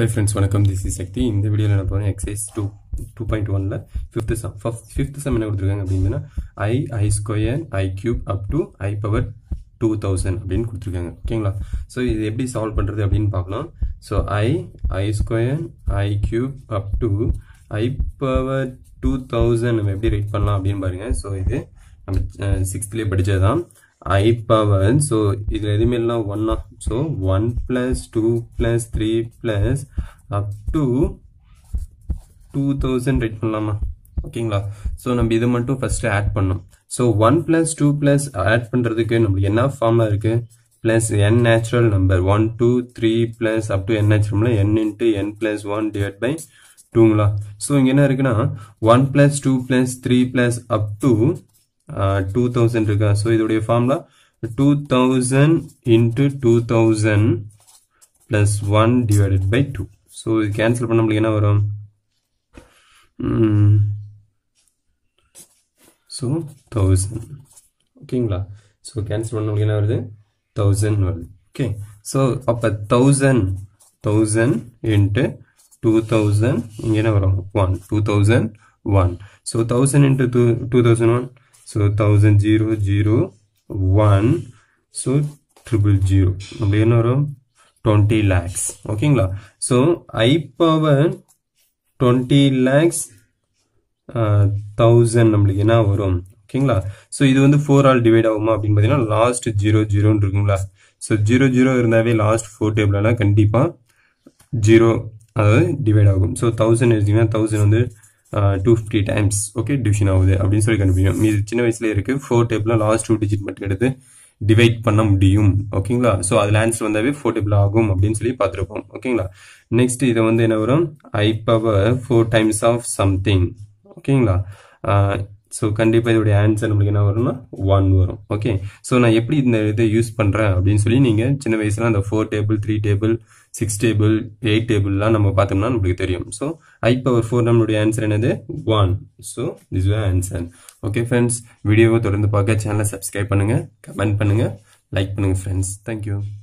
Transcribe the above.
high friends வணக்கம் this is Shakti இந்த வீடியோவில் நான் போகிறேன் எக்ஸைஸ் டூ டூ பாயிண்ட் ஒனில் ஃபிஃப்த் சம் ஃபிஃப்த் சம் என்ன கொடுத்துருக்காங்க அப்படின்னா I I square I cube up to I power two thousand அப்படின்னு கொடுத்துருக்காங்க ஓகேங்களா ஸோ இது எப்படி சால்வ் பண்ணுறது அப்படின்னு பார்க்கலாம் so I I square I cube up to I power two thousand நம்ம எப்படி ரைட் பண்ணலாம் அப்படின்னு பாருங்க ஸோ இது நம்ம சிக்ஸ்த்லேயே படித்தது தான் ஐ பவர் ஸோ இதில் எதுவுமே இல்லை ஒன்னா so one plus two plus three plus up to two thousand right பண்ணலாமா ஓகேங்களா ஸோ நம்ம இதை மட்டும் ஃபர்ஸ்ட் ஆட் பண்ணோம் so one plus two plus add பண்ணுறதுக்கு நம்மளுக்கு என்ன ஃபார்மில் இருக்கு plus n natural number one two three plus up to n natural n into n plus one divide by டூங்களா ஸோ இங்கே என்ன இருக்குன்னா one plus two plus three plus up to two thousand இருக்கா ஸோ இதோடைய formula two thousand into two thousand plus one divided by two so இது cancel பண்ண நம்மளுக்கு என்ன வரும் ஸோ தௌசண்ட் ஓகேங்களா ஸோ கேன்சல் பண்ண நம்மளுக்கு என்ன வருது தௌசண்ட் வருது ஓகே ஸோ அப்போ thousand thousand into two thousand இங்கே என்ன வரும் one two thousand one so thousand into two two thousand one so thousand zero zero one so triple zero நம்மளுக்கு என்ன வரும் டுவெண்ட்டி லேக்ஸ் ஓகேங்களா so I power twenty lakhs thousand நம்மளுக்கு என்ன வரும் ஓகேங்களா ஸோ இது வந்து ஃபோர் ஆல் டிவைட் ஆகுமா அப்படின்னு பார்த்தீங்கன்னா லாஸ்ட் ஜீரோ ஜீரோன்னு இருக்குங்களா ஸோ ஜீரோ ஜீரோ இருந்தாவே லாஸ்ட் ஃபோர் டேபிள்லாம் கண்டிப்பாக ஜீரோ அதாவது டிவைட் ஆகும் ஸோ தௌசண்ட் எடுத்தீங்கன்னா தௌசண்ட் வந்து two fifty times okay division ஆகுது அப்படின்னு சொல்லி கண்டுபிடிக்கும் இது சின்ன வயசுல இருக்கு four table last two digit மட்டும் எடுத்து டிவைட் பண்ண முடியும் ஓகேங்களா ஸோ அதில் ஆன்சர் வந்தாவே ஃபோர் டேபிள் ஆகும் அப்படின்னு சொல்லி பார்த்துருப்போம் ஓகேங்களா நெக்ஸ்ட் இதை வந்து என்ன வரும் I power four times of something ஓகேங்களா ஸோ கண்டிப்பாக இதோடைய ஆன்சர் நம்மளுக்கு என்ன வரும்னா ஒன் வரும் ஓகே ஸோ நான் எப்படி இந்த இதை யூஸ் பண்ணுறேன் அப்படின்னு சொல்லி நீங்கள் சின்ன வயசுல அந்த four table three table six table eight டேபிள்லாம் நம்ம பார்த்தோம்னா நம்மளுக்கு தெரியும் ஸோ ஐ பவர் ஃபோர் நம்மளுடைய ஆன்சர் என்னது one so this answer okay friends வீடியோவை தொடர்ந்து பார்க்க சேனலை சப்ஸ்கிரைப் பண்ணுங்கள் கமெண்ட் பண்ணுங்கள் லைக் பண்ணுங்கள் ஃப்ரெண்ட்ஸ் தேங்க்யூ